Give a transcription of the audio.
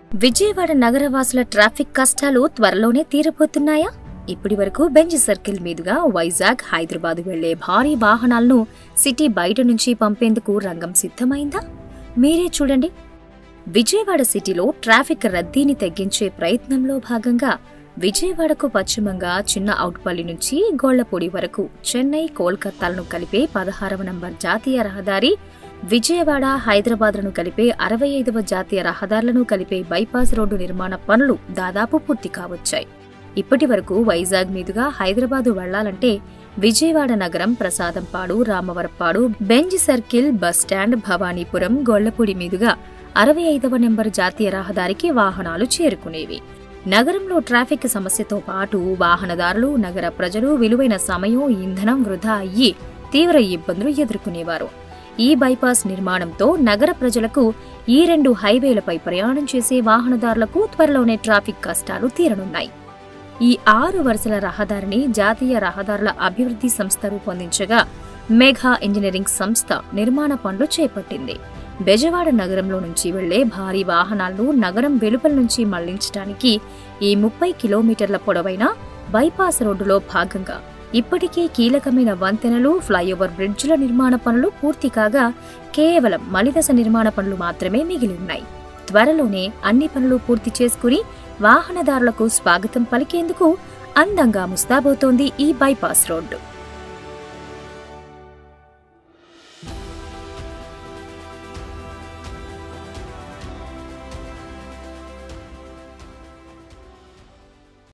Vijayawada నగరవాసుల traffic కష్టాలు త్వరలోనే తీరబోతున్నాయా ఇప్పటి వరకు బెంజ్ సర్కిల్ మీదుగా వైజాగ్ హైదరాబాద్ వెళ్లే భారీ వాహనాలను సిటీ బయట నుంచి పంపేందుకు రంగం సిద్ధమైందా మీరే చూడండి విజయవాడ సిటీలో ట్రాఫిక్ రద్దీని తగ్గించే ప్రయత్నంలో భాగంగా విజయవాడకు పశ్చిమంగా చిన్న ఔట్పల్లి నుంచి గోళ్లపూడి వరకు చెన్నై కోల్కతాలను కలిపే పదహారవ నంబర్ జాతీయ రహదారి విజయవాడ హైదరాబాద్లను కలిపే అరవై ఐదవ జాతీయ రహదారులను కలిపే బైపాస్ రోడ్డు నిర్మాణ పనులు దాదాపు పూర్తి కావచ్చాయి ఇప్పటి వరకు వైజాగ్ మీదుగా హైదరాబాదు వెళ్లాలంటే విజయవాడ నగరం Prasadampadu Ramavarappadu Benz circle bus stand Bhavanipuram Gollapudi మీదుగా అరవై ఐదవ నెంబర్ జాతీయ రహదారికి వాహనాలు చేరుకునేవి నగరంలో ట్రాఫిక్ సమస్యతో పాటు వాహనదారులు నగర ప్రజలు విలువైన సమయం ఇంధనం వృధా అయ్యి తీవ్ర ఇబ్బందులు ఎదుర్కొనేవారు ఈ బైపాస్ నిర్మాణంతో నగర ప్రజలకు ఈ రెండు హైవేలపై ప్రయాణం చేసే వాహనదారులకు త్వరలోనే ట్రాఫిక్ కష్టాలు తీరనున్నాయి ఈ ఆరు వరుసల రహదారిని జాతీయ రహదారుల అభివృద్ధి సంస్థ రూపొందించగా మేఘా ఇంజనీరింగ్ సంస్థ నిర్మాణ పనులు చేపట్టింది బెజవాడ నగరంలో నుంచి వెళ్లే భారీ వాహనాలను నగరం వెలుపల నుంచి మళ్లించడానికి ఈ ముప్పై కిలోమీటర్ల పొడవైన బైపాస్ రోడ్డులో భాగంగా ఇప్పటికే కీలకమైన వంతెనలు ఫ్లైఓవర్ బ్రిడ్జ్ల నిర్మాణ పనులు పూర్తి కాగా కేవలం మలిదశ నిర్మాణ పనులు మాత్రమే మిగిలి ఉన్నాయి త్వరలోనే అన్ని పనులు పూర్తి చేసుకుని వాహనదారులకు స్వాగతం పలికేందుకు అందంగా ముస్తాబోతోంది ఈ బైపాస్ రోడ్డు